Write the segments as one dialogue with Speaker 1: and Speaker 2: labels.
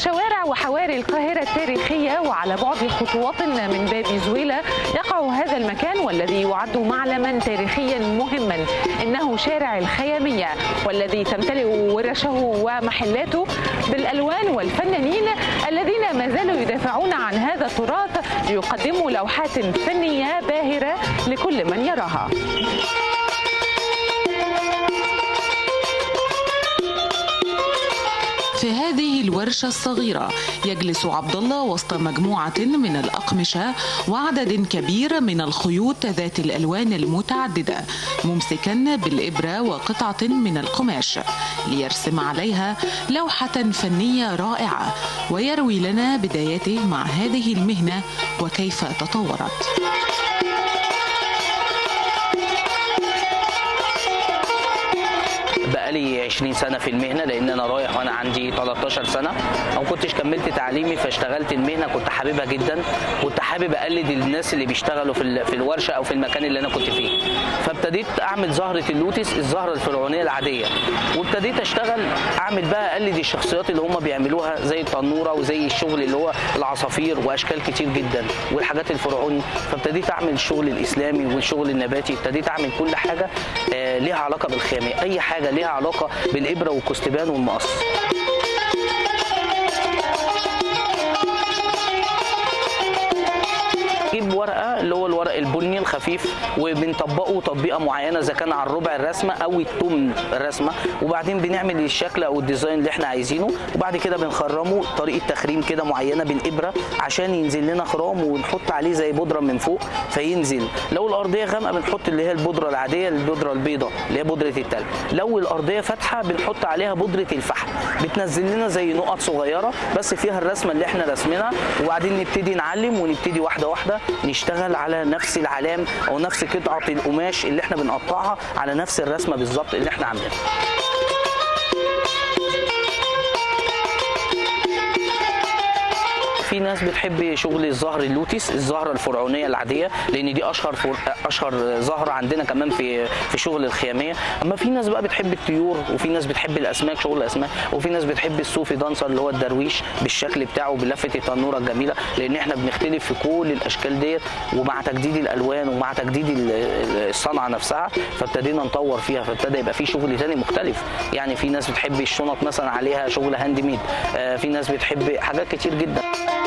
Speaker 1: شوارع وحواري القاهرة التاريخية وعلى بعد خطوات من باب زويلة يقع هذا المكان والذي يعد معلما تاريخيا مهما إنه شارع الخيامية والذي تمتلئ ورشه ومحلاته بالألوان والفنانين الذين ما زالوا يدافعون عن هذا التراث ليقدموا لوحات فنية باهرة لكل من يراها
Speaker 2: في هذه الورشة الصغيرة يجلس عبد الله وسط مجموعة من الأقمشة وعدد كبير من الخيوط ذات الألوان المتعددة ممسكا بالإبرة وقطعة من القماش ليرسم عليها لوحة فنية رائعة ويروي لنا بدايته مع هذه المهنة وكيف تطورت.
Speaker 3: بقالي 20 سنه في المهنه لان انا رايح وانا عندي 13 سنه او كنتش كملت تعليمي فاشتغلت المهنه كنت حاببها جدا كنت حابب اقلد الناس اللي بيشتغلوا في في الورشه او في المكان اللي انا كنت فيه فابتديت اعمل زهره اللوتس الزهره الفرعونيه العاديه وابتديت اشتغل اعمل بقى اقلد الشخصيات اللي هم بيعملوها زي التنوره وزي الشغل اللي هو العصافير واشكال كتير جدا والحاجات الفرعوني فابتديت اعمل الشغل الاسلامي والشغل النباتي ابتديت اعمل كل حاجه آه ليها علاقه بالخامه اي حاجه ليها علاقه بالابره والكستبان والمقص نجيب ورقه اللي هو الورق البني الخفيف وبنطبقه تطبيقه معينه اذا كان على الربع الرسمه او التمن الرسمه وبعدين بنعمل الشكل او الديزاين اللي احنا عايزينه وبعد كده بنخرمه طريقه تخريم كده معينه بالابره عشان ينزل لنا خرام ونحط عليه زي بودره من فوق فينزل لو الارضيه غامقه بنحط اللي هي البودره العاديه البودره البيضاء اللي هي بودره التلج لو الارضيه فاتحه بنحط عليها بودره الفحم بتنزل لنا زي نقط صغيره بس فيها الرسمه اللي احنا رسمينها وبعدين نبتدي نعلم ونبتدي واحده واحده نشتغل على نفس العلام او نفس قطعه القماش اللي احنا بنقطعها على نفس الرسمه بالظبط اللي احنا عاملينها في ناس بتحب شغل الزهر اللوتس الزهره الفرعونيه العاديه لان دي اشهر فر... اشهر زهره عندنا كمان في في شغل الخياميه اما في ناس بقى بتحب الطيور وفي ناس بتحب الاسماك شغل الاسماك وفي ناس بتحب الصوفي دانسر اللي هو الدرويش بالشكل بتاعه بلفه التنوره الجميله لان احنا بنختلف في كل الاشكال ديت ومع تجديد الالوان ومع تجديد الصنعه نفسها فابتدينا نطور فيها فابتدى يبقى في شغل تاني مختلف يعني في ناس بتحب الشنط مثلا عليها شغل هاند ميد آه في ناس بتحب حاجات كتير جدا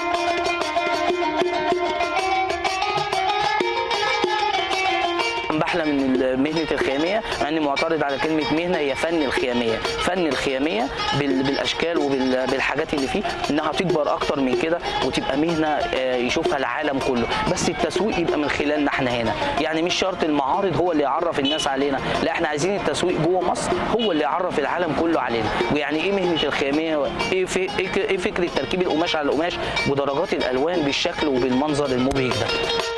Speaker 3: بحلم من مهنه الخياميه مع اني معترض على كلمه مهنه هي فن الخياميه فن الخياميه بالاشكال وبالحاجات اللي فيه انها تكبر اكتر من كده وتبقى مهنه يشوفها العالم كله بس التسويق يبقى من خلالنا احنا هنا يعني مش شرط المعارض هو اللي يعرف الناس علينا لا احنا عايزين التسويق جوه مصر هو اللي يعرف العالم كله علينا ويعني ايه مهنه الخياميه ايه في ايه فكره تركيب القماش على القماش ودرجات الالوان بالشكل وبالمنظر المبهج ده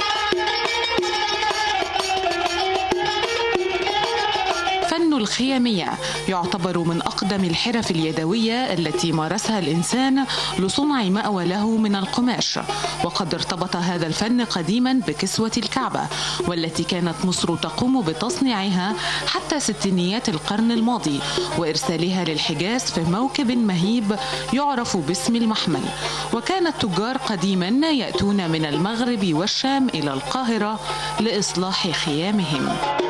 Speaker 2: فن الخيامية يعتبر من أقدم الحرف اليدوية التي مارسها الإنسان لصنع مأوى له من القماش وقد ارتبط هذا الفن قديما بكسوة الكعبة والتي كانت مصر تقوم بتصنيعها حتى ستينيات القرن الماضي وإرسالها للحجاز في موكب مهيب يعرف باسم المحمل وكان التجار قديما يأتون من المغرب والشام إلى القاهرة لإصلاح خيامهم